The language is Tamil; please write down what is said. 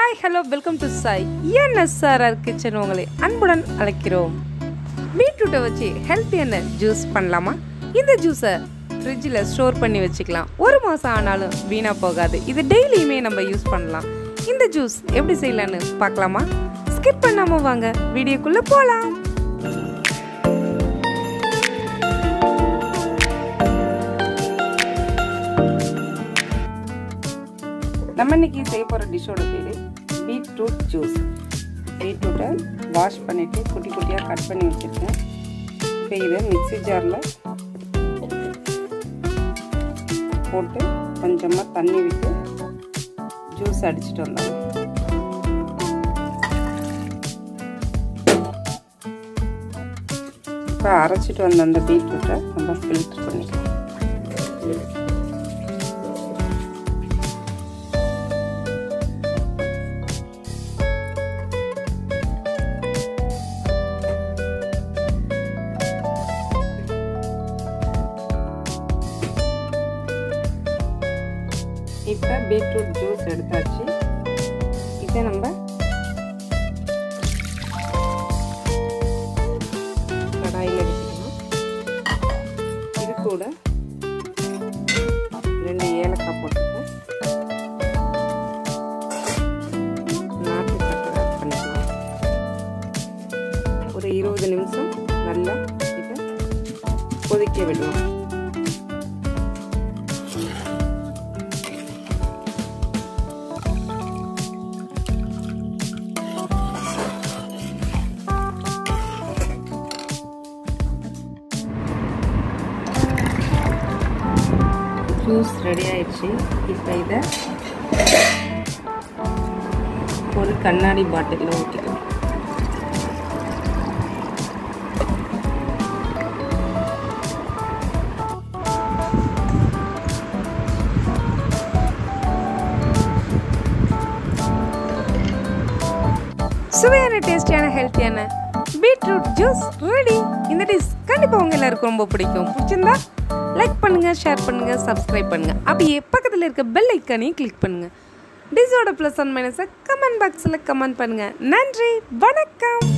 hi hello welcome to Sai NSRR kitchen உங்களை அன்புடன் அழைக்கிறோம் பீட்ரூட்டை வச்சு ஹெல்த்தியான ஜூஸ் பண்ணலாமா இந்த ஜூஸை ஃப்ரிட்ஜில் ஸ்டோர் பண்ணி வச்சுக்கலாம் ஒரு மாதம் ஆனாலும் வீணாக போகாது இது டெய்லியுமே நம்ம யூஸ் பண்ணலாம் இந்த ஜூஸ் எப்படி செய்யலான்னு பார்க்கலாமா ஸ்கிப் பண்ணாமல் வாங்க வீடியோக்குள்ளே போகலாம் நம்ம இன்னைக்கு செய்ய போகிற டிஷ்ஷோட பேர் பீட்ரூட் ஜூஸ் பீட்ரூட்டை வாஷ் பண்ணிவிட்டு குட்டி குட்டியாக கட் பண்ணி வச்சுருக்கேன் இப்போ இதை மிக்ஸி ஜாரில் போட்டு கொஞ்சமாக தண்ணி விட்டு ஜூஸ் அடிச்சுட்டு வந்தோம் இப்போ அரைச்சிட்டு வந்த அந்த பீட்ரூட்டை நம்ம ஃபில்டர் பண்ணிக்கலாம் இப்போ பீட்ரூட் ஜூஸ் எடுத்தாச்சு இதை நம்ம கடாயில் எடுத்துக்கணும் இது கூட ரெண்டு ஏலக்காய் போட்டுக்கணும் நாட்டு சக்கரை ஆட் பண்ணிக்கலாம் ஒரு இருபது நிமிஷம் நல்லா இதை கொதிக்க விடுவோம் ஜூஸ் ரெடி ஆயிடுச்சு இப்போ இதை ஒரு கண்ணாடி பாட்டிலில் ஊற்றிக்கலாம் சுவையான டேஸ்டியான ஹெல்த்தியான பீட்ரூட் ஜூஸ் ரெடி இந்த டிஷ் கண்டிப்பாக உங்க எல்லாருக்கும் ரொம்ப பிடிக்கும் பிடிச்சிருந்தா லைக் பண்ணுங்க ஷேர் பண்ணுங்க சப்ஸ்கிரைப் பண்ணுங்க அப்படியே பக்கத்தில் இருக்க பெல் ஐக்கானையும் கிளிக் பண்ணுங்க டிஷோட ப்ளஸ் அண்ட் மைனஸை கமெண்ட் பாக்ஸில் கமெண்ட் பண்ணுங்க நன்றி வணக்கம்